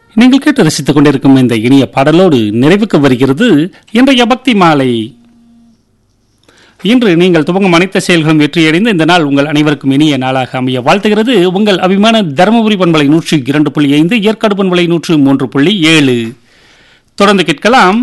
நீங்கள் கேட்டு ரசித்துக் கொண்டிருக்கும் இந்த இனிய பாடலோடு நிறைவுக்கு வருகிறது இன்றைய பக்தி மாலை இன்று நீங்கள் துவங்கும் அனைத்து செயல்களும் வெற்றியடைந்து இந்த நாள் உங்கள் அனைவருக்கும் இனிய நாளாக அமைய வாழ்த்துகிறது உங்கள் அபிமான தருமபுரி பண்பலை நூற்றி இரண்டு புள்ளி ஐந்து ஏற்காடு பண்பலை நூற்று மூன்று புள்ளி ஏழு தொடர்ந்து கேட்கலாம்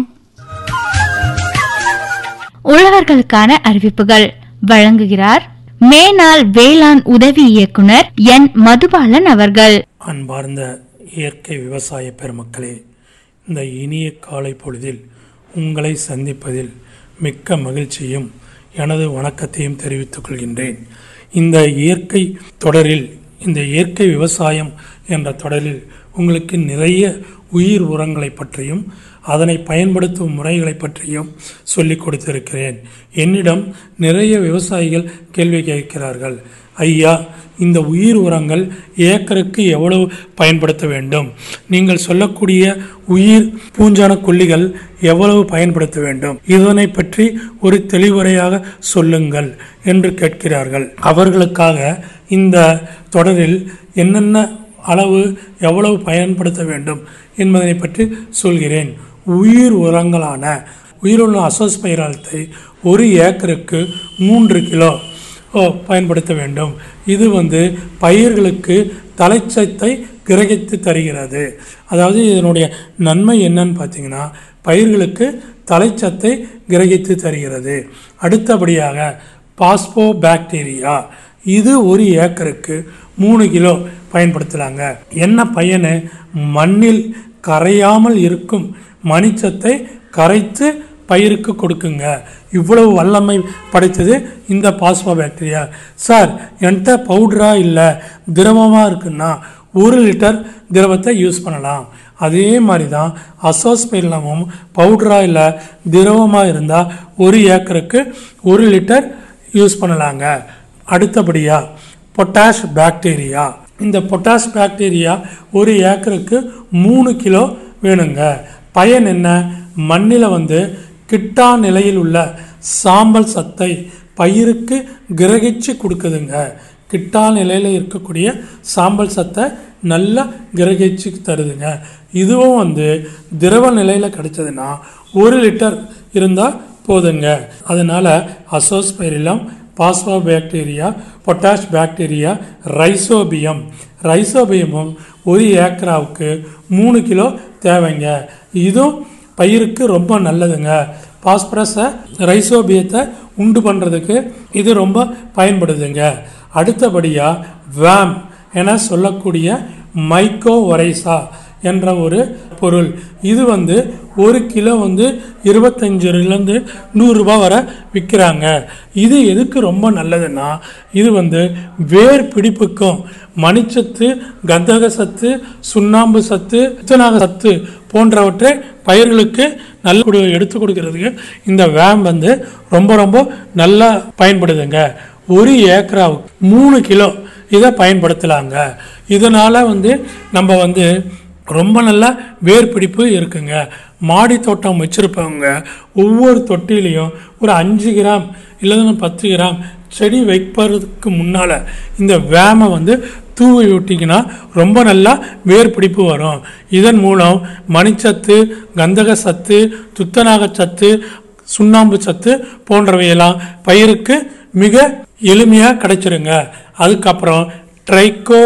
உழவர்களுக்கான அறிவிப்புகள் வழங்குகிறார் மேனாள் வேளாண் உதவி இயக்குனர் என் மதுபாலன் அவர்கள் அன்பார்ந்த இயற்கை விவசாய பெருமக்களே இந்த இனிய காலை பொழுதில் உங்களை சந்திப்பதில் மிக்க மகிழ்ச்சியும் எனது வணக்கத்தையும் தெரிவித்துக் கொள்கின்றேன் இந்த இயற்கை தொடரில் இந்த இயற்கை விவசாயம் என்ற தொடரில் உங்களுக்கு நிறைய உயிர் உரங்களை பற்றியும் அதனை பயன்படுத்தும் முறைகளை பற்றியும் சொல்லிக் கொடுத்திருக்கிறேன் என்னிடம் நிறைய விவசாயிகள் கேள்வி கேட்கிறார்கள் ஐயா இந்த உயிர் உரங்கள் ஏக்கருக்கு எவ்வளவு பயன்படுத்த வேண்டும் நீங்கள் சொல்லக்கூடிய உயிர் பூஞ்சான கொல்லிகள் எவ்வளவு பயன்படுத்த வேண்டும் இதனை பற்றி ஒரு தெளிவுரையாக சொல்லுங்கள் என்று கேட்கிறார்கள் அவர்களுக்காக இந்த தொடரில் என்னென்ன அளவு எவ்வளவு பயன்படுத்த வேண்டும் என்பதை பற்றி சொல்கிறேன் உயிர் உரங்களான உயிருள்ள அசோஸ்பைராலத்தை ஒரு ஏக்கருக்கு மூன்று கிலோ ஓ, பயன்படுத்த வேண்டும் இது வந்து பயிர்களுக்கு தலைச்சத்தை கிரகித்து தருகிறது அதாவது இதனுடைய நன்மை என்னன்னு பார்த்தீங்கன்னா பயிர்களுக்கு தலைச்சத்தை கிரகித்து தருகிறது அடுத்தபடியாக பாஸ்போ பாக்டீரியா இது ஒரு ஏக்கருக்கு மூணு கிலோ பயன்படுத்தலாங்க என்ன பயனு மண்ணில் கரையாமல் இருக்கும் மணிச்சத்தை கரைத்து பயிருக்கு கொடுக்குங்க இவ்வளவு வல்லமை படைத்தது இந்த பாஸ்போ பாக்டீரியா சார் என்கிட்ட பவுடரா இல்லை திரவமாக இருக்குன்னா ஒரு லிட்டர் திரவத்தை யூஸ் பண்ணலாம் அதே மாதிரி தான் அசோஸ்பைலமும் பவுடரா இல்லை திரவமாக இருந்தால் ஒரு ஏக்கருக்கு ஒரு லிட்டர் யூஸ் பண்ணலாங்க அடுத்தபடியா பொட்டாஷ் பாக்டீரியா இந்த பொட்டாஷ் பாக்டீரியா ஒரு ஏக்கருக்கு மூணு கிலோ வேணுங்க பயன் என்ன மண்ணில் வந்து கிட்டா நிலையில் உள்ள சாம்பல் சத்தை பயிருக்கு கிரகிச்சு கொடுக்குதுங்க கிட்டா நிலையில் இருக்கக்கூடிய சாம்பல் சத்தை நல்லா கிரகிச்சு தருதுங்க இதுவும் வந்து திரவ நிலையில் கிடைச்சதுன்னா ஒரு லிட்டர் இருந்தால் போதுங்க அதனால azospirillum phospho bacteria potash bacteria rhizobium ரைசோபியமும் ஒரு ஏக்கராவுக்கு மூணு கிலோ தேவைங்க இதுவும் பயிருக்கு ரொம்ப நல்லதுங்க பாஸ்பரஸை ரைசோபியத்தை உண்டு பண்ணுறதுக்கு இது ரொம்ப பயன்படுதுங்க அடுத்தபடியாக வேம் என சொல்லக்கூடிய மைக்கோ ஒரைசா என்ற ஒரு பொருள் இது வந்து ஒரு கிலோ வந்து இருபத்தஞ்சிலேருந்து நூறுரூபா வரை விற்கிறாங்க இது எதுக்கு ரொம்ப நல்லதுன்னா இது வந்து வேர் பிடிப்புக்கும் மணிச்சத்து கந்தக சத்து சுண்ணாம்பு சத்து துத்தநாக சத்து போன்றவற்றை பயிர்களுக்கு நல்ல கொடு- எடுத்து கொடுக்கறதுக்கு இந்த வேம் வந்து ரொம்ப ரொம்ப நல்லா பயன்படுதுங்க ஒரு ஏக்கராவுக்கு மூணு கிலோ இதை பயன்படுத்தலாங்க இதனால வந்து நம்ம வந்து ரொம்ப நல்லா வேர் பிடிப்பு இருக்குங்க மாடி தோட்டம் வச்சிருப்பவங்க ஒவ்வொரு தொட்டிலையும் ஒரு அஞ்சு கிராம் இல்லைன்னா பத்து கிராம் செடி வைப்பதற்கு முன்னால் இந்த வேமை வந்து தூவி விட்டிங்கன்னா ரொம்ப நல்லா வேர் பிடிப்பு வரும் இதன் மூலம் மணிச்சத்து கந்தக சத்து துத்தநாக சத்து சுண்ணாம்பு சத்து போன்றவையெல்லாம் பயிருக்கு மிக எளிமையாக கிடைச்சிருங்க அதுக்கப்புறம் ட்ரைகோ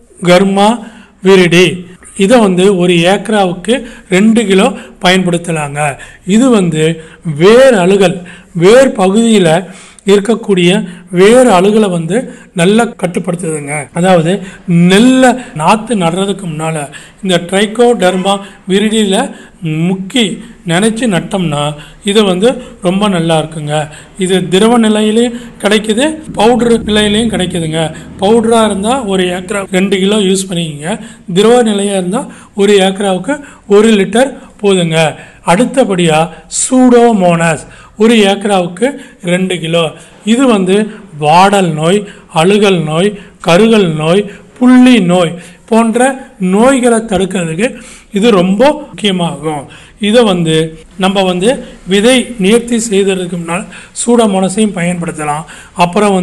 கர்மா விரிடி இதை வந்து ஒரு ஏக்கராவுக்கு ரெண்டு கிலோ பயன்படுத்தலாங்க இது வந்து வேர் அழுகல் வேர் பகுதியில் இருக்கக்கூடிய வேறு அழுகலை வந்து நல்லா கட்டுப்படுத்துதுங்க அதாவது நெல்லை நாற்று நடுறதுக்கு முன்னால் இந்த ட்ரைகோடர்மா விரிடியில் முக்கி நினைச்சு நட்டோம்னா இது வந்து ரொம்ப நல்லா இருக்குங்க இது திரவ நிலையிலையும் கிடைக்குது பவுடர் நிலையிலையும் கிடைக்குதுங்க பவுடராக இருந்தால் ஒரு ஏக்கரா ரெண்டு கிலோ யூஸ் பண்ணிக்கங்க திரவ நிலையாக இருந்தால் ஒரு ஏக்கராவுக்கு ஒரு லிட்டர் போதுங்க அடுத்தபடியாக சூடோமோனாஸ் ஒரு ஏக்கராவுக்கு ரெண்டு கிலோ இது வந்து வாடல் நோய் அழுகல் நோய் கருகல் நோய் புள்ளி நோய் போன்ற நோய்களை தடுக்கிறதுக்கு இது ரொம்ப முக்கியமாகும் இதை வந்து நம்ம வந்து விதை நேர்த்தி செய்ததுக்கு முன்னால் சூடமோனஸையும் பயன்படுத்தலாம் அப்புறம் வந்து